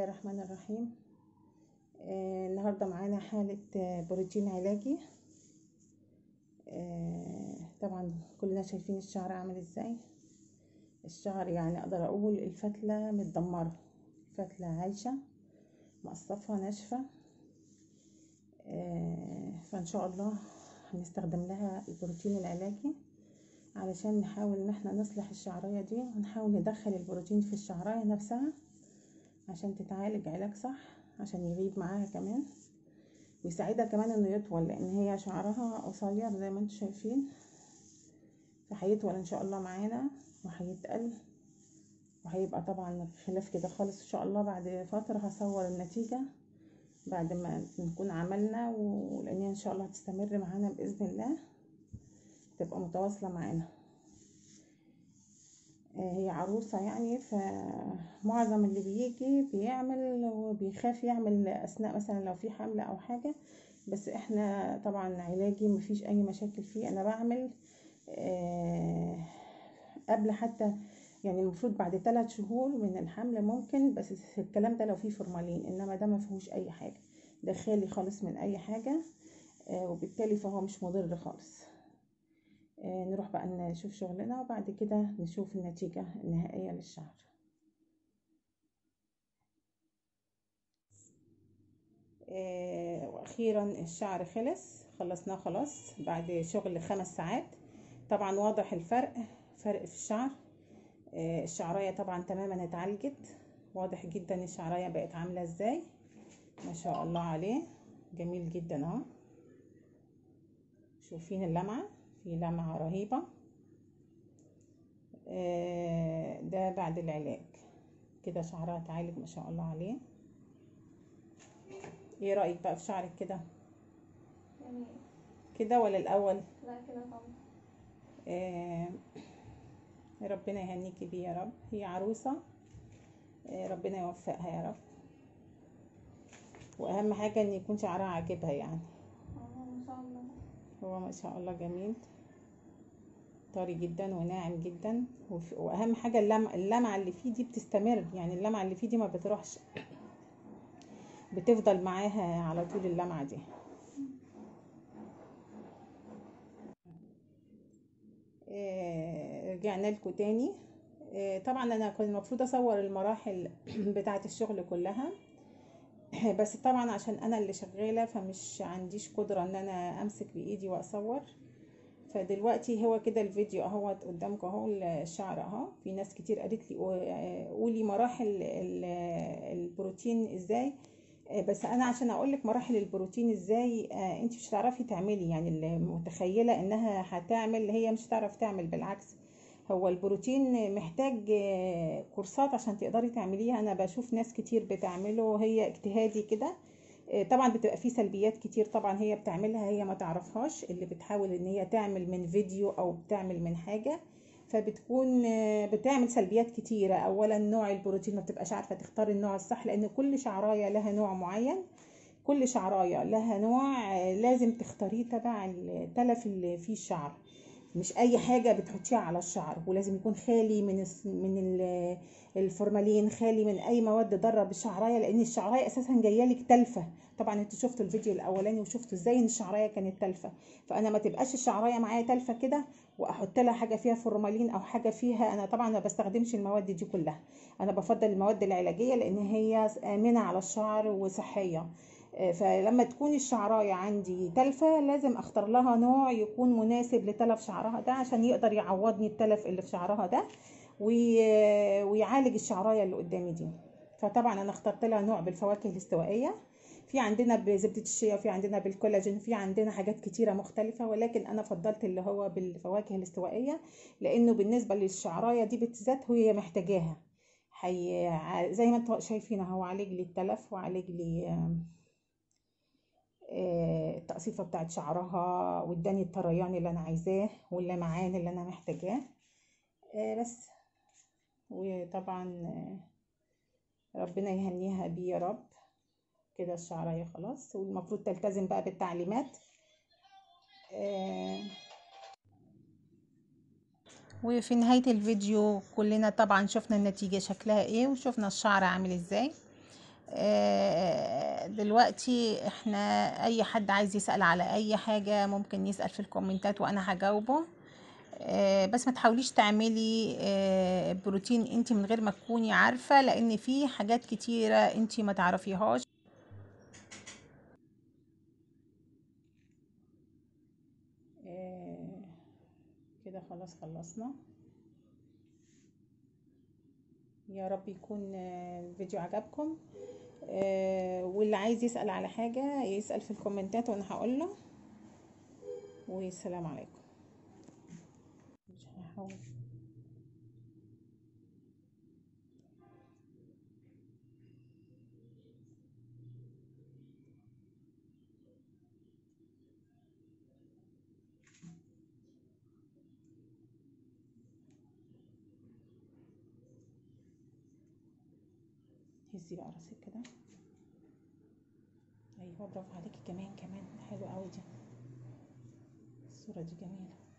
الله الرحمن الرحيم آه النهارده معانا حالة آه، بروتين علاجي آه طبعا كلنا شايفين الشعر عامل ازاي الشعر يعني اقدر اقول الفتلة متدمرة الفتلة عايشة مقصفة ناشفة آه فان شاء الله هنستخدم لها البروتين العلاجي علشان نحاول ان احنا نصلح الشعرية دي ونحاول ندخل البروتين في الشعرية نفسها عشان تتعالج علاج صح عشان يغيب معاها كمان ويساعدها كمان انه يطول لان هي شعرها قصير زي ما انتم شايفين فهيطول ان شاء الله معانا وهيتقل وهيبقى طبعا خلاف كده خالص ان شاء الله بعد فترة هصور النتيجة بعد ما نكون عملنا ولان ان شاء الله هتستمر معانا باذن الله تبقى متواصلة معانا هي عروسة يعني فمعظم اللي بيجي بيعمل وبيخاف يعمل أثناء مثلا لو في حملة أو حاجة بس احنا طبعا علاجي مفيش أي مشاكل فيه أنا بعمل آه قبل حتى يعني المفروض بعد ثلاث شهور من الحمل ممكن بس الكلام ده لو فيه فورمالين إنما ده مفيهوش أي حاجة ده خالي خالص من أي حاجة آه وبالتالي فهو مش مضر خالص نروح بقى نشوف شغلنا وبعد كده نشوف النتيجة النهائية للشعر واخيرا الشعر خلص خلصناه خلاص بعد شغل خمس ساعات طبعا واضح الفرق فرق في الشعر الشعرية طبعا تماما اتعالجت واضح جدا الشعرية بقت عاملة ازاي ما شاء الله عليه جميل جدا اهو شوفين اللمعه في لمعة رهيبة ده بعد العلاج كده شعرها اتعالج ما شاء الله عليه ايه رأيك بقى في شعرك كده يعني كده ولا الاول لا كده طبعا آه ربنا يهنيكي بيه يا رب هي عروسة آه ربنا يوفقها يا رب واهم حاجة ان يكون شعرها عاجبها يعني اه ما شاء الله هو ما شاء الله جميل طري جدا وناعم جدا وف- واهم حاجه اللمع اللمعه اللي فيه دي بتستمر يعني اللمعه اللي فيه دي ما بتروحش بتفضل معاها على طول اللمعه دي آه، رجعنا لكم تاني آه، طبعا انا كنت المفروض اصور المراحل بتاعه الشغل كلها بس طبعا عشان انا اللي شغاله فمش عنديش قدره ان انا امسك بايدي واصور فدلوقتي هو كده الفيديو اهوت قدامكم اهو الشعر اهو في ناس كتير قالت لي قولي مراحل ال- البروتين ازاي بس انا عشان اقول لك مراحل البروتين ازاي انت مش هتعرفي تعملي يعني اللي متخيله انها هتعمل هي مش هتعرف تعمل بالعكس هو البروتين محتاج كورسات عشان تقدري تعمليها انا بشوف ناس كتير بتعمله هي اجتهادي كده طبعا بتبقى فيه سلبيات كتير طبعا هي بتعملها هي ما تعرفهاش اللي بتحاول ان هي تعمل من فيديو او بتعمل من حاجة فبتكون بتعمل سلبيات كتيرة اولا نوع البروتين ما بتبقاش عارفة تختار النوع الصح لان كل شعراية لها نوع معين كل شعراية لها نوع لازم تختاريه تبع التلف اللي فيه الشعر مش اي حاجة بتحطيها على الشعر ولازم يكون خالي من الس- من ال- الفورمالين خالي من اي مواد ضاره بالشعرايه لان الشعرايه اساسا جايه لك تلفه طبعا انتوا شفتوا الفيديو الاولاني وشفتوا ازاي ان الشعرايه كانت تلفه فانا ما تبقاش الشعرايه معايا تلفه كده واحط لها حاجه فيها فورمالين او حاجه فيها انا طبعا ما بستخدمش المواد دي كلها انا بفضل المواد العلاجيه لان هي امنه على الشعر وصحيه آه، فلما تكون الشعرايه عندي تلفه لازم اختار لها نوع يكون مناسب لتلف شعرها ده عشان يقدر يعوضني التلف اللي في شعرها ده وي- ويعالج الشعرايه اللي قدامي دي فطبعا انا اخترت لها نوع بالفواكه الاستوائيه في عندنا بزبده الشيا وفي عندنا بالكولاجين في عندنا حاجات كتيره مختلفه ولكن انا فضلت اللي هو بالفواكه الاستوائيه لانه بالنسبه للشعرايه دي بالذات هي محتاجاها حي... ع- زي ما انتوا شايفين اهو عالج لي التلف وعالج لي آم، آه، التقصيفه بتاعت شعرها واداني الطريان اللي انا عايزاه واللمعان اللي انا محتاجاه آه، بس وطبعا آه، ربنا يهنيها بيه يا رب كده الشعرية خلاص والمفروض تلتزم بقى بالتعليمات آه، وفي نهاية الفيديو كلنا طبعا شفنا النتيجة شكلها ايه وشفنا الشعر عامل ازاي آه، دلوقتي احنا اي حد عايز يسأل على اي حاجة ممكن يسأل في الكومنتات وانا هجاوبه آه، بس ما تحاوليش تعملي آه، بروتين انت من غير ما تكوني عارفة لان في حاجات كتيرة انت ما تعرفيهاش آه، كده خلاص خلصنا يا رب يكون آه، الفيديو عجبكم آه، واللي عايز يسأل على حاجة يسأل في الكومنتات وانا هقول له والسلام عليكم مش هحاول هزي بقى راسك كده ايوه برافو عليكي كمان كمان حلوه قوي دي الصوره دي جميله